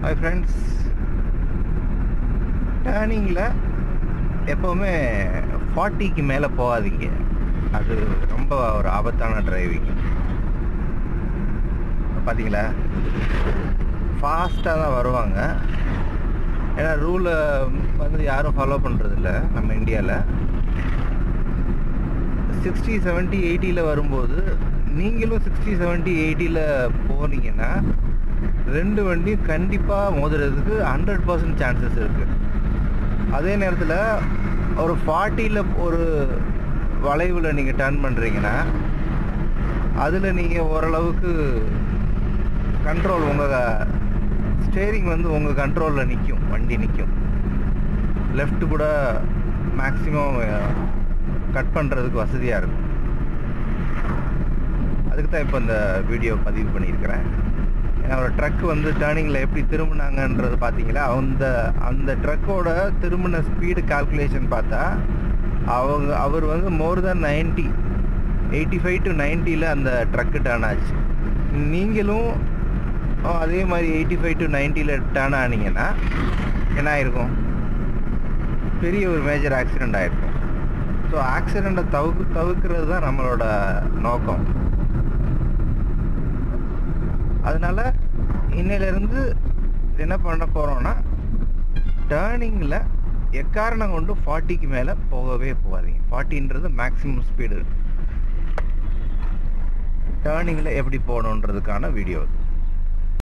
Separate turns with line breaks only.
hi friends டேர்னிங்கில் எப்போவுமே ஃபார்ட்டிக்கு மேலே போகாதீங்க அது ரொம்ப ஒரு ஆபத்தான டிரைவிங் பார்த்தீங்களா ஃபாஸ்ட்டாக தான் வருவாங்க ஏன்னா ரூலை வந்து யாரும் ஃபாலோ பண்ணுறதில்ல நம்ம இந்தியாவில் சிக்ஸ்டி செவன்ட்டி எயிட்டியில் வரும்போது நீங்களும் சிக்ஸ்டி செவன்ட்டி எயிட்டியில் போனீங்கன்னா ரெண்டு வண்டியும் கண்டிப்பாக மோதுறதுக்கு ஹண்ட்ரட் பர்சன்ட் சான்சஸ் இருக்குது அதே நேரத்தில் ஒரு ஃபார்ட்டியில் ஒரு வளைவில் நீங்கள் டர்ன் பண்ணுறீங்கன்னா அதில் நீங்கள் ஓரளவுக்கு கண்ட்ரோல் உங்கள் ஸ்டேரிங் வந்து உங்கள் கண்ட்ரோலில் நிற்கும் வண்டி நிற்கும் லெஃப்ட் கூட மேக்ஸிமம் கட் பண்ணுறதுக்கு வசதியாக இருக்கும் அதுக்கு தான் இப்போ இந்த வீடியோ பதிவு பண்ணியிருக்கிறேன் ஏன்னா ஒரு ட்ரக் வந்து டேர்னிங்கில் எப்படி திரும்பினாங்கன்றது பார்த்தீங்களா அந்த அந்த ட்ரக்கோட திரும்பின ஸ்பீடு கால்குலேஷன் பார்த்தா அவங்க அவர் வந்து more than ninety eighty five to நைன்ட்டியில் அந்த ட்ரக்கு டேர்ன் ஆச்சு நீங்களும் அதே மாதிரி எயிட்டி ஃபைவ் டு நைன்ட்டியில் டேர்ன் ஆனீங்கன்னா என்ன ஆயிருக்கும் பெரிய ஒரு மேஜர் ஆக்சிடெண்ட் ஆயிருக்கும் ஸோ ஆக்சிடெண்ட்டை தவிர்க்கு தவிர்க்கிறது தான் நம்மளோட நோக்கம் அதனால இன்னையிலேருந்து என்ன பண்ண போகிறோன்னா டேர்னிங்கில் எக்காரணம் கொண்டு ஃபார்ட்டிக்கு மேலே போகவே போகாதீங்க ஃபார்ட்டின்றது மேக்ஸிமம் ஸ்பீடு டேர்னிங்கில் எப்படி போகணுன்றதுக்கான வீடியோ இது